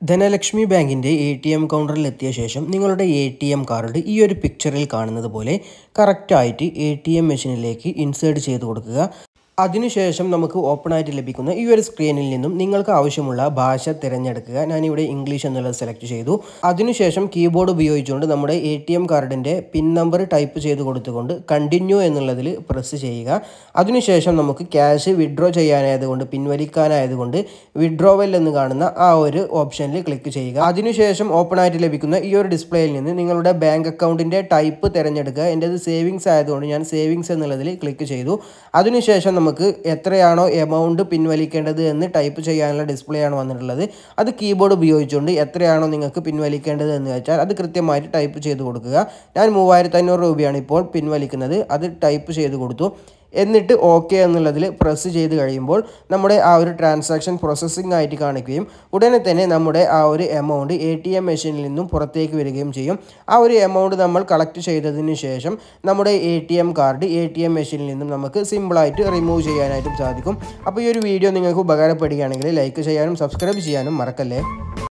ധനലക്ഷ്മി ബാങ്കിൻ്റെ A T M കൗണ്ടറിൽ എത്തിയ ശേഷം നിങ്ങളുടെ എ ടി എം കാർഡ് ഈ ഒരു പിക്ചറിൽ കാണുന്നത് പോലെ കറക്റ്റായിട്ട് എ ടി എം മെഷീനിലേക്ക് ഇൻസേർട്ട് ചെയ്ത് കൊടുക്കുക അതിനുശേഷം നമുക്ക് ഓപ്പൺ ആയിട്ട് ലഭിക്കുന്ന ഈ ഒരു സ്ക്രീനിൽ നിന്നും നിങ്ങൾക്ക് ആവശ്യമുള്ള ഭാഷ തിരഞ്ഞെടുക്കുക ഞാനിവിടെ ഇംഗ്ലീഷ് എന്നുള്ളത് സെലക്ട് ചെയ്തു അതിനുശേഷം കീബോർഡ് ഉപയോഗിച്ചുകൊണ്ട് നമ്മുടെ എ ടി എം കാർഡിൻ്റെ പിൻ നമ്പർ ടൈപ്പ് ചെയ്ത് കൊടുത്തുകൊണ്ട് കണ്ടിന്യൂ എന്നുള്ളതിൽ പ്രസ് ചെയ്യുക അതിനുശേഷം നമുക്ക് ക്യാഷ് വിഡ്രോ ചെയ്യാനായതുകൊണ്ട് പിൻവലിക്കാനായതുകൊണ്ട് വിഡ്രോവൽ എന്ന് കാണുന്ന ആ ഒരു ഓപ്ഷനിൽ ക്ലിക്ക് ചെയ്യുക അതിനുശേഷം ഓപ്പൺ ആയിട്ട് ലഭിക്കുന്ന ഈ ഒരു ഡിസ്പ്ലേയിൽ നിന്ന് നിങ്ങളുടെ ബാങ്ക് അക്കൗണ്ടിൻ്റെ ടൈപ്പ് തിരഞ്ഞെടുക്കുക എൻ്റെത് സേവിങ്സ് ആയതുകൊണ്ട് ഞാൻ സേവിങ്സ് എന്നുള്ളതിൽ ക്ലിക്ക് ചെയ്തു അതിനുശേഷം നമുക്ക് എത്രയാണോ എമൗണ്ട് പിൻവലിക്കേണ്ടത് എന്ന് ടൈപ്പ് ചെയ്യാനുള്ള ഡിസ്പ്ലേ ആണ് വന്നിട്ടുള്ളത് അത് കീബോർഡ് ഉപയോഗിച്ചുകൊണ്ട് എത്രയാണോ നിങ്ങൾക്ക് പിൻവലിക്കേണ്ടത് എന്ന് വെച്ചാൽ അത് കൃത്യമായിട്ട് ടൈപ്പ് ചെയ്ത് കൊടുക്കുക ഞാൻ മൂവായിരത്തി അഞ്ഞൂറ് രൂപയാണ് ഇപ്പോൾ പിൻവലിക്കുന്നത് അത് ടൈപ്പ് ചെയ്ത് കൊടുത്തു എന്നിട്ട് ഓക്കെ എന്നുള്ളതിൽ പ്രസ് ചെയ്ത് കഴിയുമ്പോൾ നമ്മുടെ ആ ഒരു ട്രാൻസാക്ഷൻ പ്രോസസ്സിംഗ് ആയിട്ട് കാണിക്കുകയും ഉടനെ തന്നെ നമ്മുടെ ആ ഒരു എമൗണ്ട് എ ടി എം മെഷീനിൽ നിന്നും പുറത്തേക്ക് വരികയും ചെയ്യും ആ ഒരു എമൗണ്ട് നമ്മൾ കളക്ട് ചെയ്തതിന് ശേഷം നമ്മുടെ A T M card A T M മെഷീനിൽ നിന്നും നമുക്ക് സിമ്പിളായിട്ട് റിമൂവ് ചെയ്യാനായിട്ടും സാധിക്കും അപ്പോൾ ഈ ഒരു വീഡിയോ നിങ്ങൾക്ക് ഉപകാരപ്പെടുകയാണെങ്കിൽ ലൈക്ക് ചെയ്യാനും സബ്സ്ക്രൈബ് ചെയ്യാനും മറക്കല്ലേ